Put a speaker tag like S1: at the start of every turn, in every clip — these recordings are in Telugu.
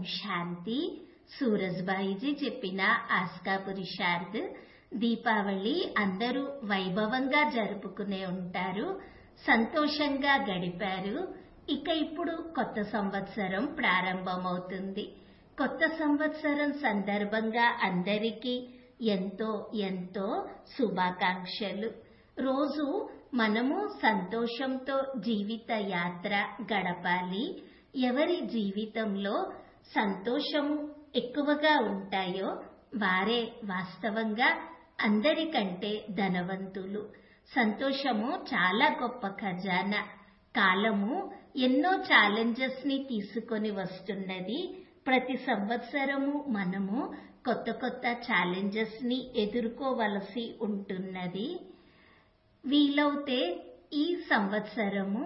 S1: శాంతి సూరజ్బాయిజీ చెప్పిన ఆస్కాపురి శారద్ దీపావళి అందరూ వైభవంగా జరుపుకునే ఉంటారు సంతోషంగా గడిపారు ఇక ఇప్పుడు కొత్త సంవత్సరం ప్రారంభమవుతుంది కొత్త సంవత్సరం సందర్భంగా అందరికీ ఎంతో ఎంతో శుభాకాంక్షలు రోజు మనము సంతోషంతో జీవిత యాత్ర గడపాలి ఎవరి జీవితంలో సంతోషము ఎక్కువగా ఉంటాయో వారే వాస్తవంగా అందరికంటే ధనవంతులు సంతోషము చాలా గొప్ప ఖజానా కాలము ఎన్నో ఛాలెంజెస్ ని తీసుకొని వస్తున్నది ప్రతి సంవత్సరము మనము కొత్త కొత్త ఛాలెంజెస్ ని ఎదుర్కోవలసి ఉంటున్నది వీలవుతే ఈ సంవత్సరము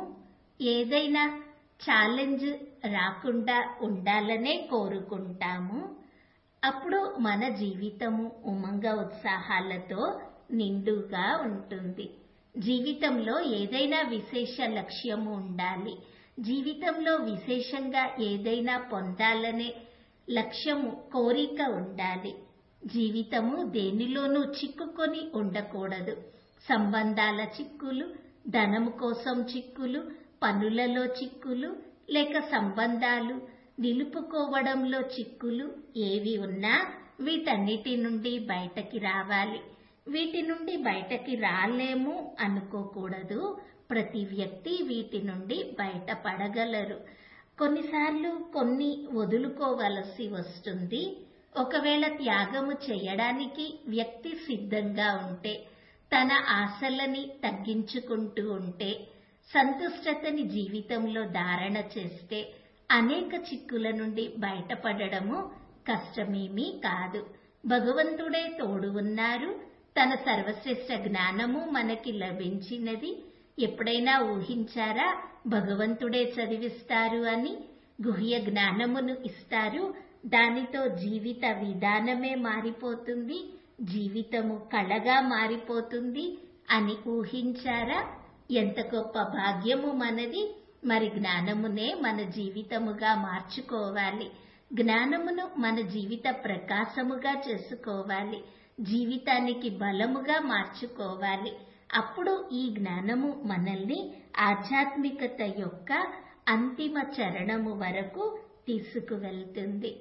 S1: ఏదైనా ఛాలెంజ్ రాకుండా ఉండాలనే కోరుకుంటాము అప్పుడు మన జీవితము ఉమంగ ఉత్సాహాలతో నిండుగా ఉంటుంది జీవితంలో ఏదైనా విశేష లక్ష్యము ఉండాలి జీవితంలో విశేషంగా ఏదైనా పొందాలనే లక్ష్యము కోరిక ఉండాలి జీవితము దేనిలోనూ చిక్కుకొని ఉండకూడదు సంబంధాల చిక్కులు ధనము కోసం చిక్కులు పనులలో చిక్కులు లేక సంబంధాలు నిలుపుకోవడంలో చిక్కులు ఏవి ఉన్నా వీటన్నిటి నుండి బయటకి రావాలి వీటి నుండి బయటకి రాలేము అనుకోకూడదు ప్రతి వ్యక్తి వీటి నుండి బయటపడగలరు కొన్నిసార్లు కొన్ని వదులుకోవలసి వస్తుంది ఒకవేళ త్యాగము చేయడానికి వ్యక్తి సిద్ధంగా ఉంటే తన ఆశలని తగ్గించుకుంటూ ఉంటే సంతుష్టతని జీవితంలో ధారణ చేస్తే అనేక చిక్కుల నుండి బయటపడడము కష్టమేమీ కాదు భగవంతుడే తోడు ఉన్నారు తన సర్వశ్రేష్ఠ జ్ఞానము మనకి లభించినది ఎప్పుడైనా ఊహించారా భగవంతుడే చదివిస్తారు అని గుహ్య జ్ఞానమును ఇస్తారు దానితో జీవిత విధానమే మారిపోతుంది జీవితము కళగా మారిపోతుంది అని ఊహించారా ఎంత గొప్ప భాగ్యము మనది మరి జ్ఞానమునే మన జీవితముగా మార్చుకోవాలి జ్ఞానమును మన జీవిత ప్రకాశముగా చేసుకోవాలి జీవితానికి బలముగా మార్చుకోవాలి అప్పుడు ఈ జ్ఞానము మనల్ని ఆధ్యాత్మికత యొక్క అంతిమ చరణము వరకు తీసుకువెళ్తుంది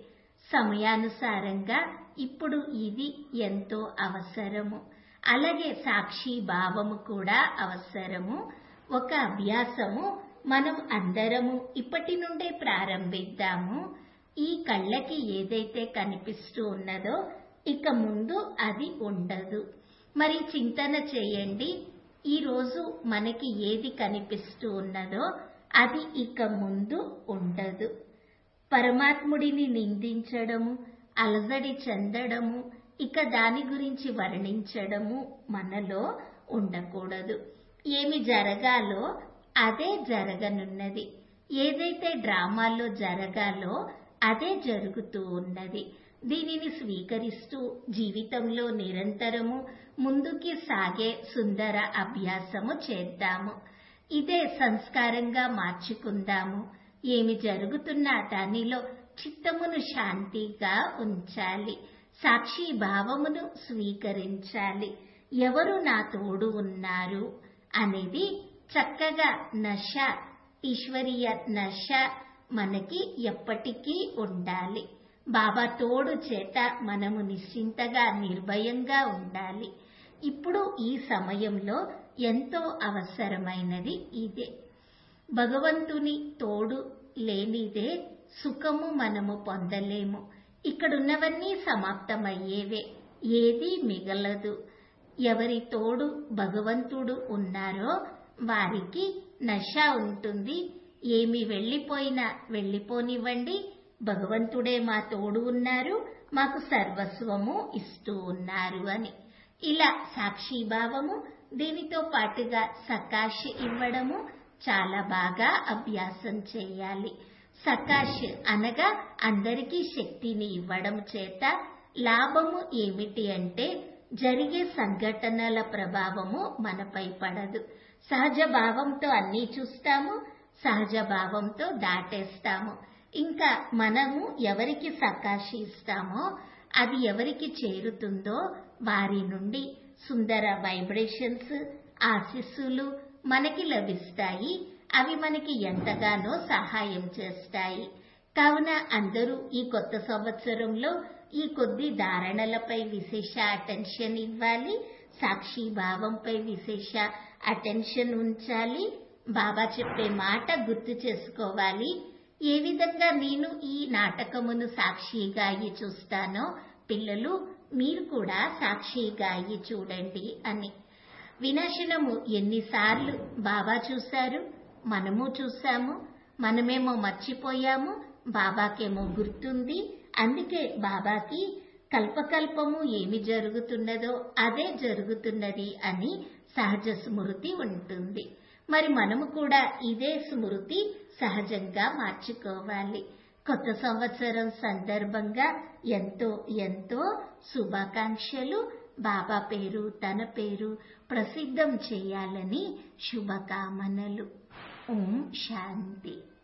S1: సమయానుసారంగా ఇప్పుడు ఇది ఎంతో అవసరము అలాగే సాక్షి భావము కూడా అవసరము ఒక అభ్యాసము మనం అందరము ఇప్పటి నుండే ప్రారంభిద్దాము ఈ కళ్ళకి ఏదైతే కనిపిస్తూ ఉన్నదో ఇక ముందు అది ఉండదు మరి చింతన చేయండి ఈ రోజు మనకి ఏది కనిపిస్తూ ఉన్నదో అది ఇక ముందు ఉండదు పరమాత్ముడిని నిందించడము అలజడి చెందడము ఇక దాని గురించి వర్ణించడము మనలో ఉండకూడదు ఏమి జరగాలో అదే జరగనున్నది ఏదైతే డ్రామాల్లో జరగాలో అదే జరుగుతూ ఉన్నది దీనిని స్వీకరిస్తూ జీవితంలో నిరంతరము ముందుకి సాగే సుందర అభ్యాసము చేద్దాము ఇదే సంస్కారంగా మార్చుకుందాము ఏమి జరుగుతున్నా దానిలో చిత్తమును శాంతిగా ఉంచాలి సాక్షి భావమును స్వీకరించాలి ఎవరు నా తోడు ఉన్నారు అనేది చక్కగా నశ ఈశ్వరీయ నశ మనకి ఎప్పటికీ ఉండాలి బాబా తోడు చేత మనము నిశ్చింతగా నిర్భయంగా ఉండాలి ఇప్పుడు ఈ సమయంలో ఎంతో అవసరమైనది ఇదే భగవంతుని తోడు లేనిదే సుఖము మనము పొందలేము ఇక్కడున్నవన్నీ సమాప్తమయ్యేవే ఏదీ మిగలదు ఎవరి తోడు భగవంతుడు ఉన్నారో వారికి నశ ఉంటుంది ఏమి వెళ్ళిపోయినా వెళ్ళిపోనివ్వండి భగవంతుడే మా తోడు ఉన్నారు మాకు సర్వస్వము ఇస్తూ ఉన్నారు అని ఇలా సాక్షిభావము దీనితో పాటుగా సకాష్ ఇవ్వడము చాలా బాగా అభ్యాసం చేయాలి సకాష్ అనగా అందరికీ శక్తిని ఇవ్వడం చేత లాభము ఏమిటి అంటే జరిగే సంఘటనల ప్రభావము మనపై పడదు సహజ భావంతో అన్నీ చూస్తాము సహజ భావంతో దాటేస్తాము ఇంకా మనము ఎవరికి సకాశి ఇస్తామో అది ఎవరికి చేరుతుందో వారి నుండి సుందర వైబ్రేషన్స్ ఆశీస్సులు మనకి లభిస్తాయి అవి మనకి ఎంతగానో సహాయం చేస్తాయి కావున అందరూ ఈ కొత్త సంవత్సరంలో ఈ కొద్ది ధారణలపై విశేష అటెన్షన్ ఇవ్వాలి సాక్షి భావంపై విశేష అటెన్షన్ ఉంచాలి బాబా చెప్పే మాట గుర్తు చేసుకోవాలి ఏ విధంగా నేను ఈ నాటకమును సాక్షిగా అయ్యి చూస్తానో పిల్లలు మీరు కూడా సాక్షిగా అయ్యి చూడండి అని వినాశనము ఎన్నిసార్లు బాబా చూశారు మనము చూశాము మనమేమో మర్చిపోయాము బాబాకేమో గుర్తుంది అందుకే బాబాకి కల్పకల్పము ఏమి జరుగుతున్నదో అదే జరుగుతున్నది అని సహజ స్మృతి ఉంటుంది మరి మనము కూడా ఇదే స్మృతి సహజంగా మార్చుకోవాలి కొత్త సంవత్సరం సందర్భంగా ఎంతో ఎంతో శుభాకాంక్షలు బాబా పేరు తన పేరు ప్రసిద్ధం చేయాలని శుభకామనలు ఓం శాంతి